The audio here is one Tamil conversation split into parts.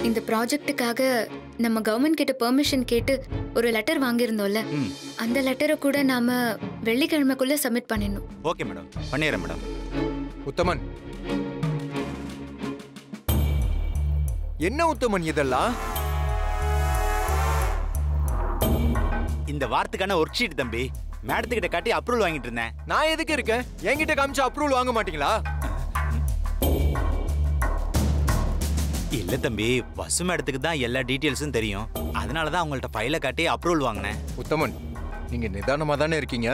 இந்த ப்ராஜெக்ட்டுக்காக நம்ம கவர்மெண்ட் கிட்ட பெர்மிஷன் கேட்டு ஒரு லெட்டர் வாங்கியிருந்தோம்ல ம் அந்த லெட்டரை கூட நாம வெள்ளிக்கிழமைக்குள்ள சப்மிட் பண்ணிடணும் ஓகே மேடம் பண்ணிடுறேன் மேடம் உத்தமன் என்ன உத்தமன் இதெல்லாம் இந்த வாரத்துக்கான ஒர்க் ஷீட் தம்பி மேடத்துக்கிட்ட காட்டி அப்ரூவல் வாங்கிட்டு இருந்தேன் நான் எதுக்கு இருக்கேன் என்கிட்ட காமிச்சு அப்ரூவல் வாங்க மாட்டீங்களா இல்ல தம்பி வசு மேடத்துக்கு தான் எல்லா டீட்டெயில்ஸும் தெரியும் அதனால தான் அவங்கள்ட்ட ஃபைலை காட்டி அப்ரூவல் வாங்கினேன் உத்தமன் நீங்க நிதானமா தானே இருக்கீங்க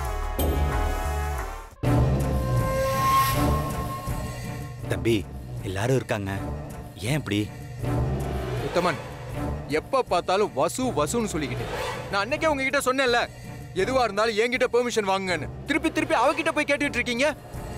தம்பி எல்லாரும் இருக்காங்க ஏன் இப்படி உத்தமன் எப்ப பார்த்தாலும் வசு வசுன்னு சொல்லிக்கிட்டு நான் அன்னைக்கே உங்ககிட்ட சொன்னேன்ல எதுவா இருந்தாலும் என்கிட்ட பெர்மிஷன் வாங்குங்கன்னு திருப்பி திருப்பி அவகிட்ட போய் கேட்டுட்டு இருக்கீங்க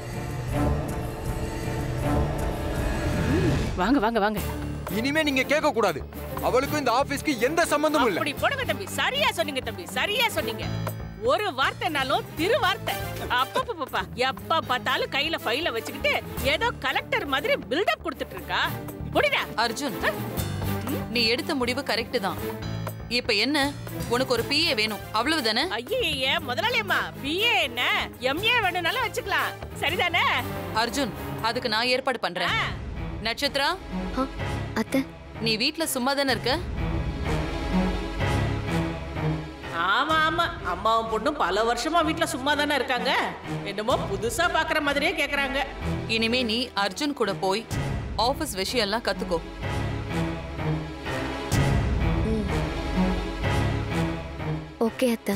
வாங்க வாங்க வாங்க இனிமே நீங்க கேட்க கூடாது அவளுக்கும் இந்த ஆபீஸ்க்கு எந்த சம்பந்தமும் இல்ல அப்படி போடுங்க தம்பி சரியா சொன்னீங்க தம்பி சரியா சொன்னீங்க ஒரு வார்த்தைனாலும் திரு வார்த்தை அப்பப்பப்பா எப்ப பார்த்தாலும் கையில ஃபைல வச்சுக்கிட்டு ஏதோ கலெக்டர் மாதிரி பில்டப் கொடுத்துட்டு இருக்கா புடிடா அர்ஜுன் நீ எடுத்த முடிவு கரெக்ட் தான் இப்ப என்ன உனக்கு ஒரு பிஏ வேணும் அவ்வளவுதானே ஐயே முதலாளி அம்மா பிஏ என்ன எம்ஏ வேணும்னாலும் வச்சுக்கலாம் சரிதானே அர்ஜுன் அதுக்கு நான் ஏற்பாடு பண்றேன் ஆ, நட்சத்திரா ஆ, அத்தை நீ வீட்ல சும்மா தானே இருக்க ஆமா ஆமா அம்மாவும் பொண்ணும் பல வருஷமா வீட்ல சும்மா தானே இருக்காங்க என்னமோ புதுசா பாக்குற மாதிரியே கேக்குறாங்க இனிமே நீ அர்ஜுன் கூட போய் ஆபீஸ் விஷயம் எல்லாம் கத்துக்கோ ஓகே அத்தை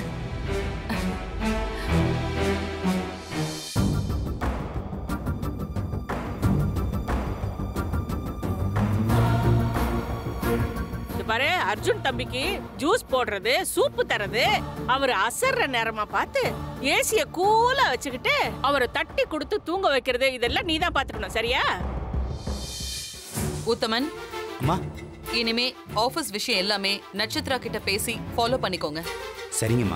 இது பாரு அர்ஜுன் தம்பிக்கு ஜூஸ் போடுறது சூப்பு தரது அவர் அசர்ற நேரமா பார்த்து ஏசிய கூலா வச்சுக்கிட்டு அவரை தட்டி கொடுத்து தூங்க வைக்கிறது இதெல்லாம் நீ தான் பாத்துக்கணும் சரியா உத்தமன் அம்மா இனிமே ஆபீஸ் விஷயம் எல்லாமே நட்சத்திரா கிட்ட பேசி ஃபாலோ பண்ணிக்கோங்க சரிங்கம்மா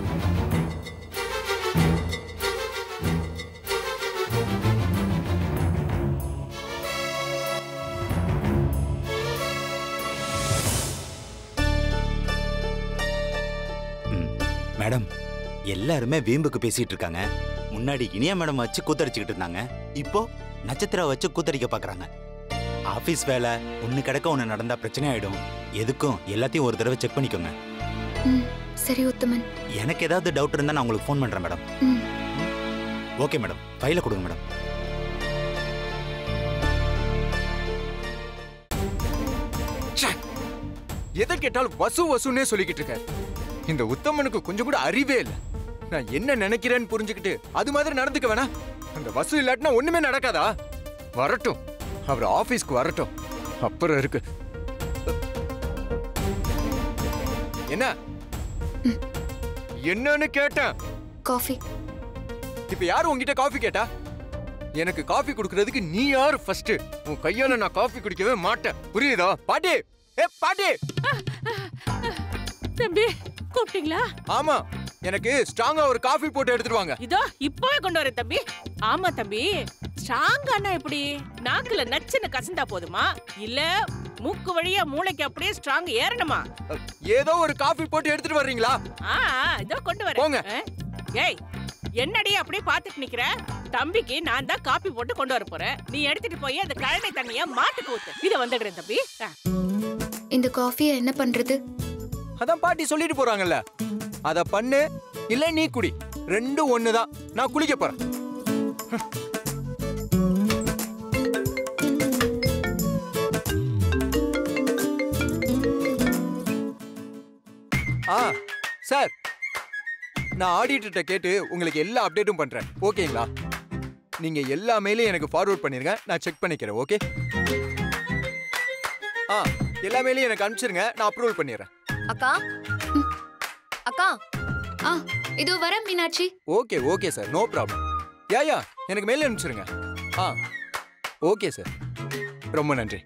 ம், மேடம் எல்லாருமே வீம்புக்கு பேசிட்டு இருக்காங்க முன்னாடி இனியா மேடம் வச்சு கூத்தடிச்சுக்கிட்டு இருந்தாங்க இப்போ நட்சத்திரா வச்சு கூத்தடிக்க பாக்குறாங்க ஆபீஸ் வேலை ஒண்ணு கிடக்க ஒண்ணு நடந்தா பிரச்சனை ஆயிடும் எதுக்கும் எல்லாத்தையும் ஒரு தடவை செக் பண்ணிக்கோங்க ம் சரி உத்தமன் எனக்கு ஏதாவது டவுட் இருந்தா நான் உங்களுக்கு ஃபோன் பண்றேன் மேடம் ம் ஓகே மேடம் ஃபைலை கொடுங்க மேடம் எதை கேட்டாலும் வசு வசுன்னே சொல்லிக்கிட்டு இருக்க இந்த உத்தமனுக்கு கொஞ்சம் கூட அறிவே இல்ல நான் என்ன நினைக்கிறேன்னு புரிஞ்சுக்கிட்டு அது மாதிரி நடந்துக்க வேணா அந்த வசு இல்லாட்டினா ஒண்ணுமே நடக்காதா வரட்டும் அவர் ஆபீஸ்க்கு வரட்டும் அப்புறம் இருக்கு என்ன என்னன்னு கேட்டேன் காஃபி இப்ப யாரு உன்கிட்ட காஃபி கேட்டா எனக்கு காஃபி குடுக்கறதுக்கு நீ யாரு ஃபர்ஸ்ட் உன் கையால நான் காஃபி குடிக்கவே மாட்டேன் புரியுதா பாட்டி ஏ பாட்டி தம்பி கூப்பிட்டீங்களா ஆமா எனக்கு ஸ்ட்ராங்கா ஒரு காஃபி போட்டு எடுத்துட்டு வாங்க இதோ இப்பவே கொண்டு வரேன் தம்பி ஆமா தம்பி ஸ்ட்ராங்கானா எப்படி நாக்குல நச்சுன்னு கசந்தா போதுமா இல்ல மூக்கு வழியா மூளைக்கு அப்படியே ஸ்ட்ராங் ஏறணுமா ஏதோ ஒரு காஃபி போட்டு எடுத்துட்டு வர்றீங்களா ஆ இதோ கொண்டு போங்க. வரேன் ஆ? ஏய் என்னடி அப்படியே பாத்துட்டு நிக்கிற தம்பிக்கு நான் தான் காப்பி போட்டு கொண்டு வர போறேன் நீ எடுத்துட்டு போய் அந்த கழனை தண்ணிய மாட்டுக்கு ஊத்து இத வந்துடுறேன் தம்பி ஆ. இந்த காஃபியை என்ன பண்றது அதான் பாட்டி சொல்லிட்டு போறாங்கல்ல அத பண்ணு இல்ல நீ குடி ரெண்டும் ஒண்ணுதான் நான் குளிக்க போறேன் ஆ சார் நான் ஆடிட்டர்கிட்ட கேட்டு உங்களுக்கு எல்லா அப்டேட்டும் பண்றேன் ஓகேங்களா நீங்க எல்லா மெயிலையும் எனக்கு ஃபார்வர்ட் பண்ணிருங்க நான் செக் பண்ணிக்கிறேன் ஓகே ஆ எல்லா மெயிலையும் எனக்கு அனுப்பிச்சிருங்க நான் அப்ரூவல் பண்ணிடுறேன் அக்கா அக்கா ஆ இதோ வரேன் Meenakshi okay okay sir no problem ya ya எனக்கு மெயில் அனுப்பிச்சிருங்க ஆ ஓகே சார் ரொம்ப நன்றி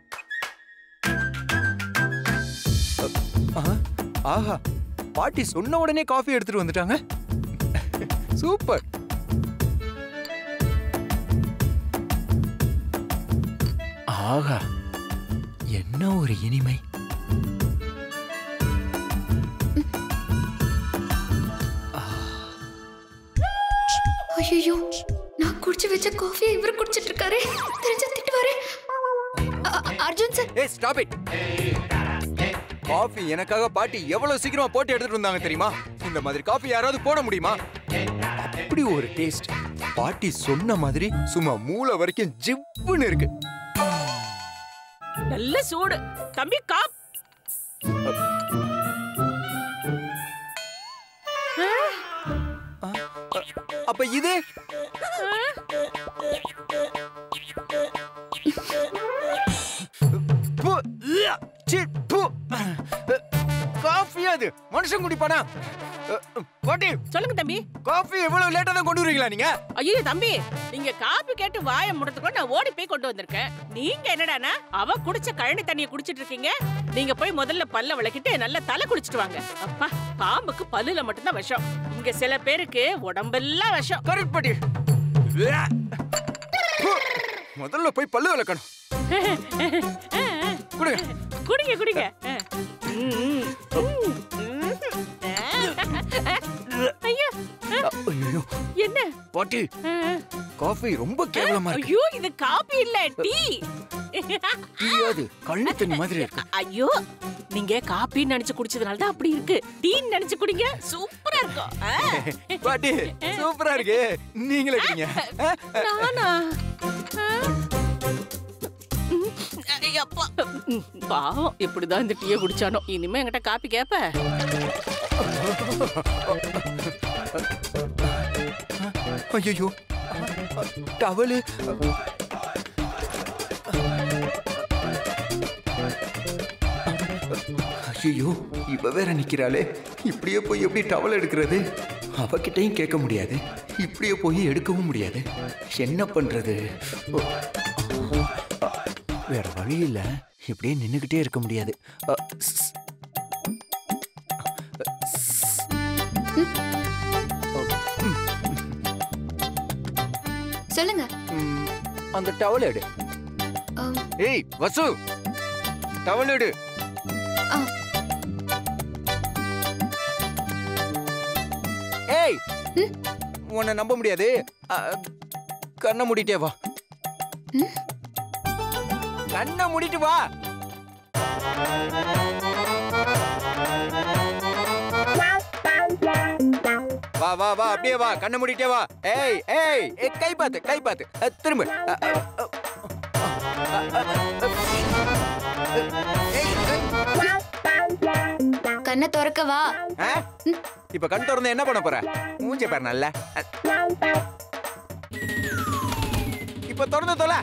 அ, ஆஹா, ஆஹா பாட்டி சொன்ன உடனே காஃபி எடுத்துட்டு வந்துட்டாங்க சூப்பர் ஆஹா என்ன ஒரு இனிமை ஐயோ நான் குடிச்சு வச்ச காஃபியை இவர் குடிச்சிட்டு இருக்காரு தெரிஞ்ச திட்டுவாரு அ- அ- அர்ஜுன் சார் ஏய் ஸ்டாப் இட் காஃபி எனக்காக பாட்டி எவ்வளவு சீக்கிரமா போட்டு எடுத்துட்டு வந்தாங்க தெரியுமா இந்த மாதிரி காஃபி யாராவது போட முடியுமா அப்படி ஒரு டேஸ்ட் பாட்டி சொன்ன மாதிரி சும்மா மூளை வரைக்கும் ஜிவ்வுன்னு இருக்கு நல்ல சூடு தம்பி காப் அப்ப இது பு, இயா, சீ, பு. காஃபி அது மனுஷன் குடிப்பானா அ, பாட்டி சொல்லுங்க தம்பி காஃபி எவ்வளவு லேட்டா தான் கொண்டு வரீங்களா நீங்க ஐயோ தம்பி நீங்க காப்பி கேட்டு வாயை முடத்துக்கு நான் ஓடி போய் கொண்டு வந்திருக்கேன் நீங்க என்னடானா அவ குடிச்ச கழனி தண்ணிய குடிச்சிட்டு இருக்கீங்க நீங்க போய் முதல்ல பல்ல விளக்கிட்டு நல்லா தலை குடிச்சிட்டு வாங்க அப்பா பாம்புக்கு பல்லுல மட்டும்தான் விஷம் இங்க சில பேருக்கு உடம்பெல்லாம் விஷம் கரெக்ட் பாட்டி இயா. பு. முதல்ல போய் பல்லு விளக்கணும் கொடுங்க குடிங்க குடிங்க ம், ம், ம். ஐயோ ஐயோ என்ன பாட்டி காஃபி ரொம்ப கேவலமா இருக்கு ஐயோ இது காபி இல்ல டீ டீயாது கண்ணு தண்ணி மாதிரி இருக்கு ஐயோ நீங்க காப்பின்னு நினைச்சு குடிச்சதுனால தான் அப்படி இருக்கு டீன்னு நினைச்சு குடிங்க சூப்பரா இருக்கும் ஆ, பாட்டி சூப்பரா இருக்கு நீங்களே குடிங்க ஆ? நானா ஆ. ம், ஐயப்பா. ம், பாவம் எப்படிதான் இந்த டீயை குடிச்சானோ இனிமே என்கிட்ட காப்பி கேப்ப ஐயோ டவலு ஐயோ இவ வேற நிக்கிறாளே இப்படியே போய் எப்படி டவல் எடுக்கிறது அவகிட்டையும் கேட்க முடியாது இப்படியே போய் எடுக்கவும் முடியாது என்ன பண்றது ஓ. வேற வழி இல்ல இப்படியே நின்னுகிட்டே இருக்க முடியாது அ, ஸ். சொல்லுங்க ம், அந்த டவல் எடு அம், ஏய் வசு டவல் எடு ஆ. ஏய் உன்னை நம்ப முடியாது அ, கண்ணை மூடிட்டே வா ம்? கண்ணை மூடிட்டு வா வா வா வா அப்படியே வா கண்ணை மூடிட்டே வா ஏய் ஏய் ஏய், கை பார்த்து கை பார்த்து அ, திரும்ப அ, அ, அ. ஏய், ஏய். கண்ணை திறக்கவா ஆ? இப்ப கண் திறந்து என்ன பண்ண போற மூஞ்சி பாரு நல்ல இப்ப திறந்து தொலை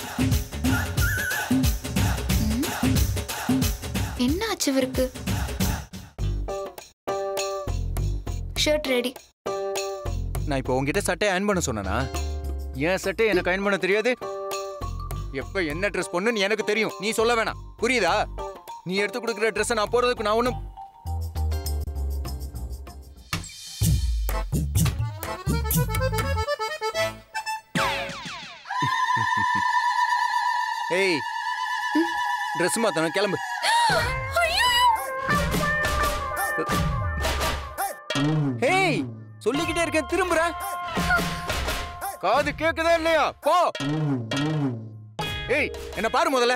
என்ன ஆச்சு இவருக்கு ஷர்ட் ரெடி நான் இப்போ உங்ககிட்ட சட்டையை அயன் பண்ண சொன்னனா என் சட்டை எனக்கு அயன் பண்ண தெரியாது எப்ப என்ன ட்ரெஸ் பொண்ணுன்னு எனக்கு தெரியும் நீ சொல்ல வேணாம் புரியுதா நீ எடுத்து கொடுக்குற ட்ரெஸ்ஸை நான் போடுறதுக்கு நான் ஒன்றும் ஏய் ட்ரெஸ் மாத்தணும் கிளம்பு ஏய் சொல்லிக்கிட்டே இருக்கேன் திரும்புற காது கேக்குதா இல்லையா போ ஏய் என்ன பாரு முதல்ல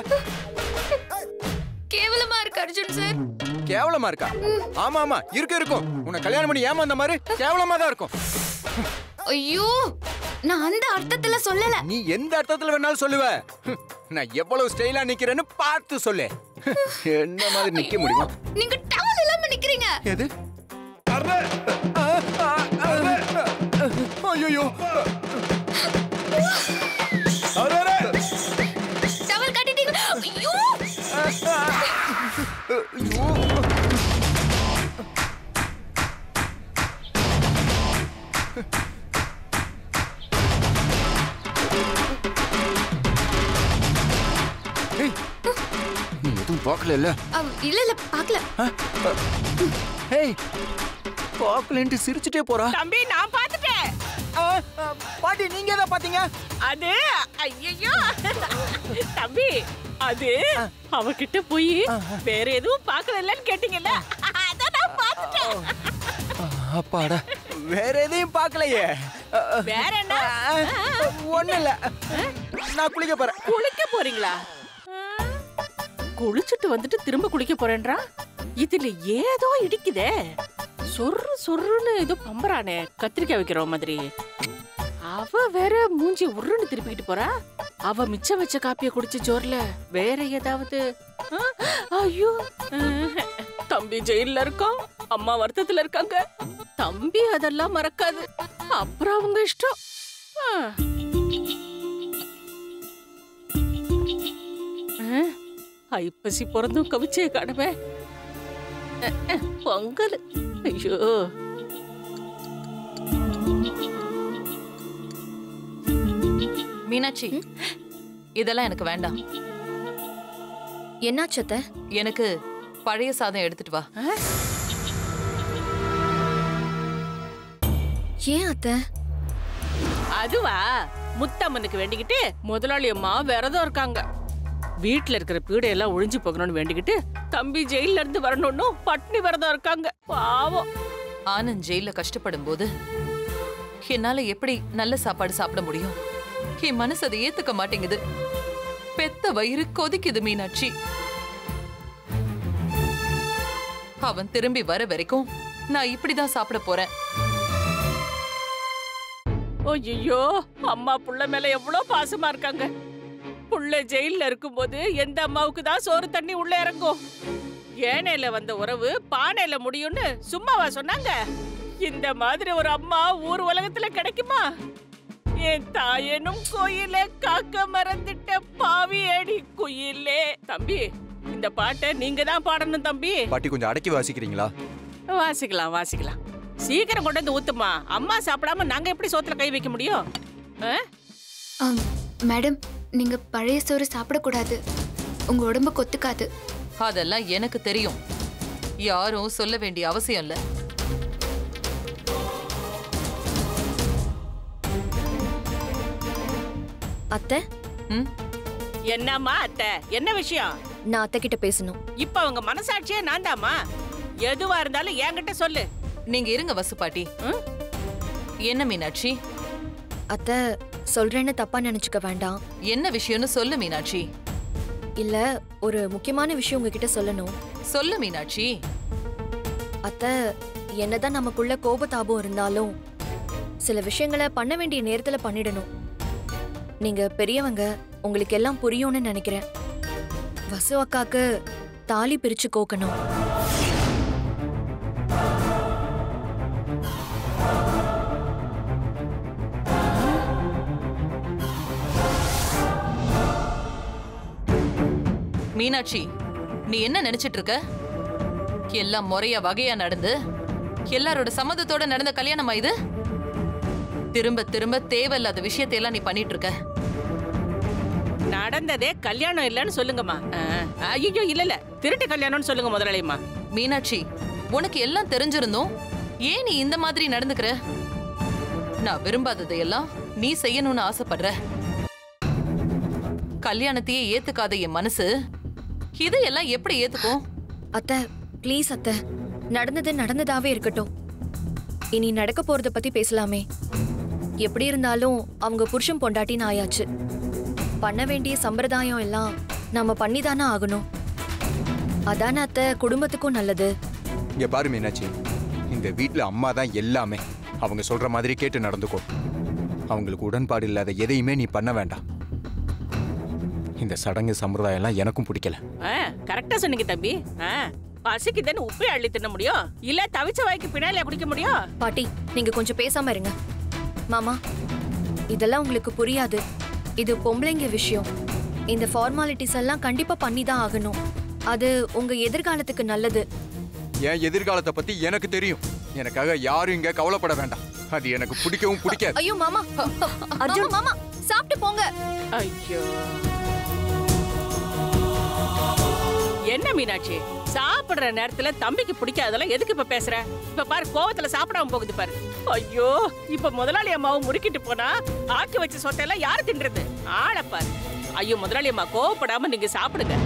கேவலமா இருக்கு அர்ஜுன் சார் கேவலமா இருக்கா ஆமா ஆமா இருக்கு இருக்கும் உன்னை கல்யாணம் பண்ணி ஏமாந்த மாதிரி கேவலமா தான் இருக்கும் ஐயோ நான் அந்த அர்த்தத்துல சொல்லல நீ எந்த அர்த்தத்துல வேணாலும் சொல்லுவ ஹம், நான் எவ்வளவு ஸ்டைலா நிக்கிறேன்னு பார்த்து சொல்லு என்ன மாதிரி நிக்க முடியுமா நீங்க டவல் இல்லாம நிக்கிறீங்க எது ஐயோ டவல் கட்டிட்டீங்க ஐயோ நீ எதுவும் பார்க்கல இல்ல அவ், இல்ல இல்ல பாக்கல ஹேய் பார்க்கலன்ட்டு சிரிச்சுட்டே போறா தம்பி நான் பாத்துட்டேன் ஆ, ஆ, பாட்டி நீங்க தான் பாத்தீங்க அது ஐயோ தம்பி அது அவகிட்ட போய் வேற எதுவும் பார்க்கலன்னு கேட்டீங்கல்ல அதான் நான் பார்த்துட்டேன் அப்பாடா வேற எதையும் பார்க்கலையே வேற என்ன ஒண்ணு இல்ல நான் குளிக்க போறேன் குளிக்க போறீங்களா ஆ, குளிச்சுட்டு வந்துட்டு திரும்ப குளிக்க போறேன்றா இதுல ஏதோ இடிக்குதே சொர்ரு சொர்ருன்னு ஏதோ பம்பறானே கத்திரிக்காய் வைக்கிற மாதிரி அவ வேற மூஞ்சி உருன்னு திருப்பிக்கிட்டு போறா அவ மிச்சம் வச்ச காப்பிய குடிச்ச ஜோர்ல வேற ஏதாவது ஆ, ஐயோ ம்ஹும். தம்பி ஜெயில்ல இருக்கான் அம்மா வருத்தத்துல இருக்காங்க தம்பி அதெல்லாம் மறக்காது அப்புறம் அவங்க இஷ்டம் ஆ. ஆ, ஐப்பசி பிறந்தும் கவிச்சே காணுமே அஹ், அஹ், பொங்கல் ஐயோ மீனாட்சி இதெல்லாம் எனக்கு வேண்டாம் என்னாச்சு அத்தை எனக்கு பழைய சாதம் எடுத்துட்டு வா ஏன் அத்தை அதுவா முத்தம்மனுக்கு வேண்டிக்கிட்டு முதலாளி அம்மா விரதம் இருக்காங்க வீட்ல இருக்கிற பீடையெல்லாம் ஒழிஞ்சு போகணும்னு வேண்டிக்கிட்டு தம்பி ஜெயில இருந்து வரணும்னு பட்னி விரதம் இருக்காங்க பாவம் ஆனந்த் ஜெயில கஷ்டப்படும் போது என்னால எப்படி நல்ல சாப்பாடு சாப்பிட முடியும் என் மனசு அதை ஏத்துக்க மாட்டேங்குது பெத்த வயிறு கொதிக்குது மீனாட்சி அவன் திரும்பி வர வரைக்கும் நான் இப்படிதான் சாப்பிட போறேன் ஐயோ அம்மா புள்ள மேல எவ்வளவு பாசமா இருக்காங்க புள்ள ஜெயில்ல இருக்கும்போது எந்த அம்மாவுக்கு தான் சோறு தண்ணி உள்ள இறங்கும் ஏனையில வந்த உறவு பானையில முடியும்னு சும்மாவா சொன்னாங்க இந்த மாதிரி ஒரு அம்மா ஊர் உலகத்துல கிடைக்குமா என் தாயனும் கோயிலே காக்க மறந்துட்ட பாவி அடி குயிலே தம்பி இந்த பாட்டை நீங்க தான் பாடணும் தம்பி பாட்டி கொஞ்சம் அடக்கி வாசிக்கிறீங்களா வாசிக்கலாம் வாசிக்கலாம் சீக்கிரம் கொண்டு வந்து ஊத்துமா அம்மா சாப்பிடாம நாங்க எப்படி சோத்துல கை வைக்க முடியும் ஆ? ஆம், மேடம் நீங்க பழைய சோறு சாப்பிடக்கூடாது உங்க உடம்பு கொத்துக்காது அதெல்லாம் எனக்கு தெரியும் யாரும் சொல்ல வேண்டிய அவசியம் இல்ல அத்தை ம் என்னம்மா அத்தை என்ன விஷயம் நான் அத்தை கிட்ட பேசணும் இப்ப அவங்க மனசாட்சியே நான் தாம்மா எதுவா இருந்தாலும் என்கிட்ட சொல்லு நீங்க இருங்க வசு பாட்டி ம்? என்ன மீனாட்சி அத்தை சொல்றேன்னு தப்பா நினைச்சுக்க வேண்டாம் என்ன விஷயம்னு சொல்லு மீனாட்சி இல்ல ஒரு முக்கியமான விஷயம் உங்ககிட்ட சொல்லணும் சொல்லு மீனாட்சி அத்தை என்னதான் நமக்குள்ள கோபதாபம் இருந்தாலும் சில விஷயங்களை பண்ண வேண்டிய நேரத்துல பண்ணிடணும் நீங்க பெரியவங்க உங்களுக்கு எல்லாம் புரியும்னு நினைக்கிறேன் வசு அக்காக்கு தாலி பிரிச்சு கோக்கணும் மீனாட்சி நீ என்ன நினைச்சிட்டு இருக்க எல்லாம் முறையா வகையா நடந்து எல்லாரோட சம்மதத்தோட நடந்த கல்யாணமா இது திரும்ப திரும்ப தேவையில்லாத விஷயத்தை எல்லாம் நீ பண்ணிட்டு இருக்க நடந்ததே கல்யாணம் இல்லைன்னு சொல்லுங்கம்மா ஐயோ இல்ல இல்ல திருட்டு கல்யாணம்னு சொல்லுங்க முதலாளியம்மா மீனாட்சி உனக்கு எல்லாம் தெரிஞ்சிருந்தும் ஏன் நீ இந்த மாதிரி நடந்துக்கிற நான் விரும்பாததையெல்லாம் நீ செய்யணும்னு ஆசைப்படுற கல்யாணத்தையே ஏத்துக்காத என் மனசு இதையெல்லாம் எப்படி ஏத்துக்கும் அத்தை ப்ளீஸ் அத்தை நடந்தது நடந்ததாவே இருக்கட்டும் இனி நடக்க போறத பத்தி பேசலாமே எப்படி இருந்தாலும் அவங்க புருஷன் பொண்டாட்டின்னு ஆயாச்சு பண்ண வேண்டிய சம்பிரதாயம் எல்லாம் நம்ம பண்ணிதானே ஆகணும் அதானே அத்தை குடும்பத்துக்கும் நல்லது இங்க பாரு மீனாட்சி இந்த வீட்ல அம்மா தான் எல்லாமே அவங்க சொல்ற மாதிரி கேட்டு நடந்துக்கோ அவங்களுக்கு உடன்பாடு இல்லாத எதையுமே நீ பண்ண வேண்டாம் இந்த சடங்கு சம்பிரதாயம் எல்லாம் எனக்கும் பிடிக்கல கரெக்டா சொன்னீங்க தம்பி ஆ, பசிக்குதுன்னு உப்பே அள்ளி தின்ன முடியும் இல்ல தவிச்ச வாய்க்கு பின்னால குடிக்க முடியும் பாட்டி நீங்க கொஞ்சம் பேசாம இருங்க மாமா இதெல்லாம் உங்களுக்கு புரியாது இது பொம்பளைங்க விஷயம் இந்த ஃபார்மாலிட்டிஸ் எல்லாம் கண்டிப்பா பண்ணி தான் ஆகணும் அது உங்க எதிர்காலத்துக்கு நல்லது என் எதிர்காலத்தை பத்தி எனக்கு தெரியும் எனக்காக யாரும் இங்க கவலைப்பட வேண்டாம் அது எனக்கு பிடிக்கவும் பிடிக்காது ஐயோ மாமா அர்ஜுன் மாமா சாப்பிட்டு போங்க ஐயோ என்ன மீனாட்சி சாப்பிடுற நேரத்துல தம்பிக்கு பிடிக்காதெல்லாம் எதுக்கு இப்ப பேசுற இப்ப பாரு கோவத்துல சாப்பிடாம போகுது பாரு ஐயோ இப்ப முதலாளி அம்மாவும் முறுக்கிட்டு போனா ஆக்கி வச்ச சொத்தையெல்லாம் யாரு தின்றது ஆள பாரு ஐயோ முதலாளி அம்மா கோவப்படாம நீங்க சாப்பிடுங்க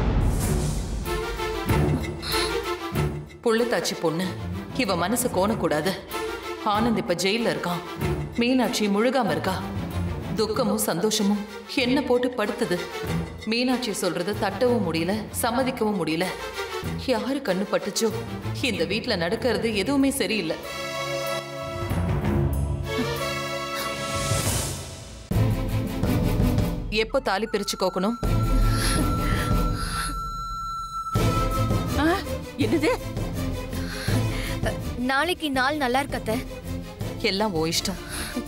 புள்ளுத்தாச்சி பொண்ணு இவ மனசு கோணக்கூடாது ஆனந்த் இப்ப ஜெயில இருக்கான் மீனாட்சி முழுகாம இருக்கா துக்கமும் சந்தோஷமும் என்ன போட்டு படுத்துது மீனாட்சி சொல்றது தட்டவும் முடியல சம்மதிக்கவும் முடியல யாரு கண்ணு பட்டுச்சோ இந்த வீட்ல நடக்கிறது எதுவுமே சரியில்லை எப்போ தாலி பிரிச்சு கோக்கணும் ஆ, என்னது நாளைக்கு நாள் நல்லா இருக்கு அத்தை எல்லாம் ஓ இஷ்டம்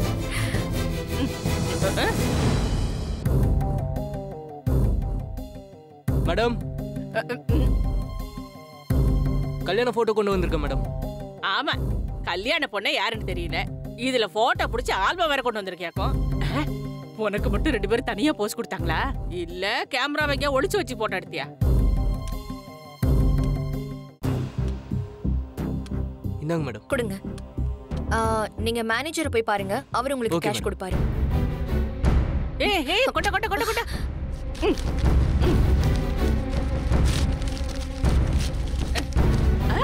மேடம் கல்யாண போட்டோ கொண்டு வந்திருக்கேன் மேடம் ஆமா கல்யாண பொண்ணே யாருன்னு தெரியல இதுல போட்டோ புடிச்சு ஆல்பம் வேற கொண்டு வந்திருக்கியாக்கும் ஆ, உனக்கு மட்டும் ரெண்டு பேரும் தனியா போஸ் கொடுத்தாங்களா இல்ல கேமரா வைக்க ஒளிச்சு வச்சு போட்டோ எடுத்தியா இந்தாங்க மேடம் கொடுங்க ஆ, நீங்க மேனேஜரை போய் பாருங்க அவர் உங்களுக்கு Okay, கேஷ் madam. கொடுப்பாரு ஏய் ஏய் கொட்ட கொட்ட கொட்ட கொட்ட ம். ஆ?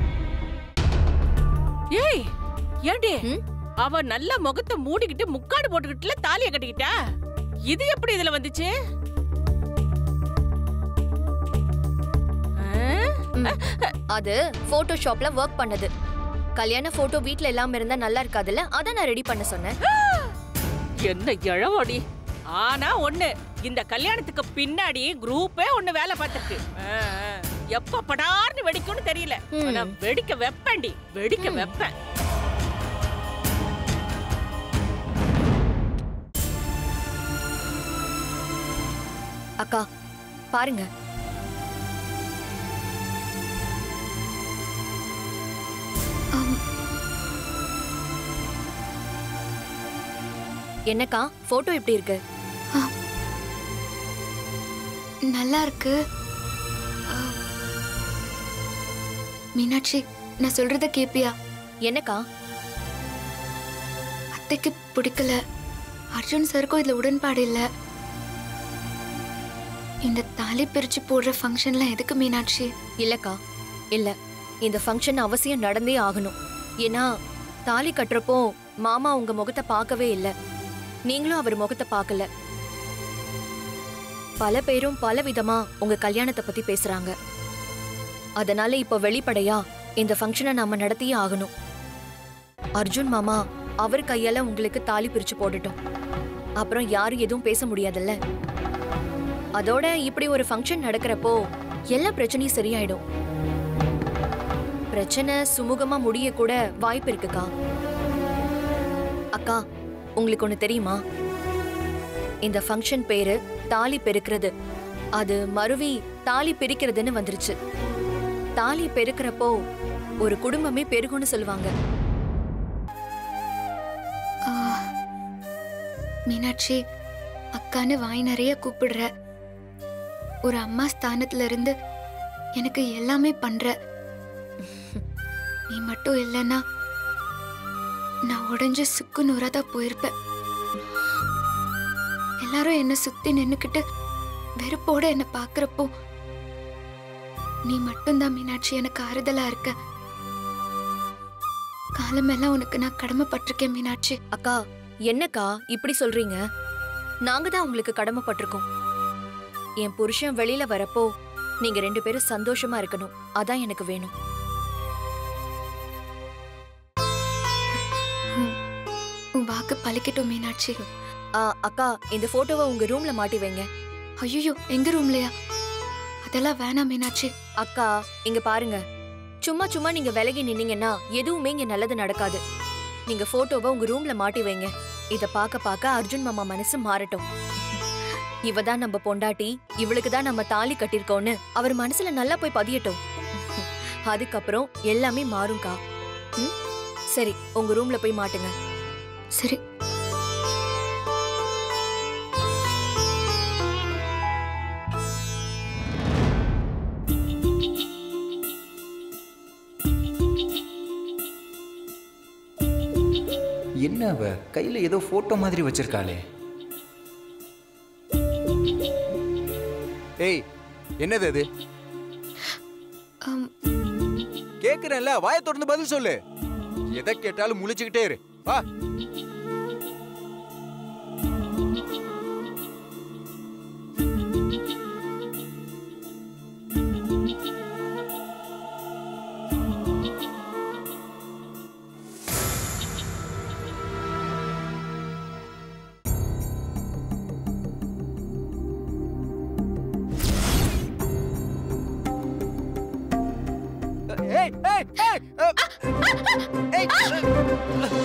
ஏய் ஏண்டி ம்? அவ நல்ல முகத்தை மூடிக்கிட்டு முக்காடு போட்டுக்கிட்டுல தாலிய கட்டிக்கிட்டா இது எப்படி இதுல வந்துச்சு ஆ? அது போட்டோஷாப்ல ஒர்க் பண்ணது கல்யாண போட்டோ வீட்ல இல்லாம இருந்தா நல்லா இருக்காதுல்ல அதான் நான் ரெடி பண்ண சொன்னேன் என்ன இழவாடி ஆனா ஒண்ணு இந்த கல்யாணத்துக்கு பின்னாடி குரூப்பே ஒண்ணு வேலை பார்த்திருக்கு ஆ, ஆ. எப்ப படார்னு வெடிக்கும்னு தெரியல ம். ஆனா வெடிக்க வெப்பண்டி வெடிக்க வெப்பேன் அக்கா பாருங்க என்னக்கா போட்டோ எப்படி இருக்கு நல்லா இருக்கு ஆ, மீனாட்சி நான் சொல்றத கேப்பியா என்னக்கா அத்தைக்கு பிடிக்கல அர்ஜுன் சருக்கும் இதுல உடன்பாடு இல்ல இந்த தாலி பிரிச்சு போடுற ஃபங்க்ஷன்லாம் எதுக்கு மீனாட்சி இல்லக்கா இல்ல இந்த ஃபங்க்ஷன் அவசியம் நடந்தே ஆகணும் ஏன்னா தாலி கட்டுறப்போ மாமா உங்க முகத்தை பார்க்கவே இல்ல நீங்களும் அவர் முகத்தை பார்க்கல பல பேரும் பல விதமா உங்க கல்யாணத்தை பத்தி பேசுறாங்க அதனால இப்போ வெளிப்படையா இந்த ஃபங்க்ஷனை நாம நடத்தியே ஆகணும் அர்ஜுன் மாமா அவர் கையால உங்களுக்கு தாலி பிரிச்சு போடட்டும் அப்புறம் யாரும் எதுவும் பேச முடியாதுல்ல அதோட இப்படி ஒரு ஃபங்க்ஷன் நடக்கிறப்போ எல்லா பிரச்சனையும் சரியாயிடும் பிரச்சனை சுமூகமா முடிய கூட வாய்ப்பு இருக்குக்கா அக்கா உங்களுக்கு ஒண்ணு தெரியுமா இந்த ஃபங்க்ஷன் பேரு தாலி பெருக்கிறது அது மருவி தாலி பிரிக்கிறதுன்னு வந்துருச்சு தாலி பெருக்கிறப்போ ஒரு குடும்பமே பெருகும்னு சொல்லுவாங்க ஆ, மீனாட்சி அக்கான்னு வாய் நிறைய கூப்பிடுற ஒரு அம்மா ஸ்தானத்துல இருந்து எனக்கு எல்லாமே பண்ற நீ மட்டும் இல்லைன்னா நான் உடைஞ்சு சுக்கு நூறாதான் போயிருப்பேன் எல்லாரும் என்ன சுத்தி நின்னுக்கிட்டு வெறுப்போட என்ன பாக்குறப்போ நீ மட்டும்தான் மீனாட்சி எனக்கு ஆறுதலா இருக்க காலமெல்லாம் உனக்கு நான் கடமைப்பட்டிருக்கேன் மீனாட்சி அக்கா என்னக்கா இப்படி சொல்றீங்க நாங்க தான் உங்களுக்கு கடமைப்பட்டிருக்கோம் என் புருஷன் வெளியில வரப்போ நீங்க ரெண்டு பேரும் சந்தோஷமா இருக்கணும் அதான் எனக்கு வேணும் உன்- உன் வாக்கு பழிக்கட்டும் மீனாட்சி ஆ, அக்கா இந்த போட்டோவை உங்க ரூம்ல மாட்டி வைங்க ஐயோ எங்க ரூம்லயா அதெல்லாம் வேணாம் மீனாட்சி அக்கா இங்க பாருங்க சும்மா சும்மா நீங்க விலகி நின்னீங்கன்னா எதுவுமே இங்க நல்லது நடக்காது நீங்க போட்டோவை உங்க ரூம்ல மாட்டி வைங்க இத பார்க்க பார்க்க அர்ஜுன் மாமா மனசு மாறட்டும் இவ தான் நம்ம பொண்டாட்டி இவளுக்கு தான் நம்ம தாலி கட்டியிருக்கோம்னு அவர் மனசுல நல்லா போய் பதியட்டும் அதுக்கப்புறம் எல்லாமே மாறும்க்கா ம்? சரி உங்க ரூம்ல போய் மாட்டுங்க சரி என்ன அவ கையில ஏதோ போட்டோ மாதிரி வச்சிருக்காளே ஏய் என்னது அது அம், கேக்குறேன்ல வாயை திறந்து பதில் சொல்லு எதை கேட்டாலும் முழிச்சுக்கிட்டே இரு வா ஏய் ஏய் ஏய் அ, ஏய்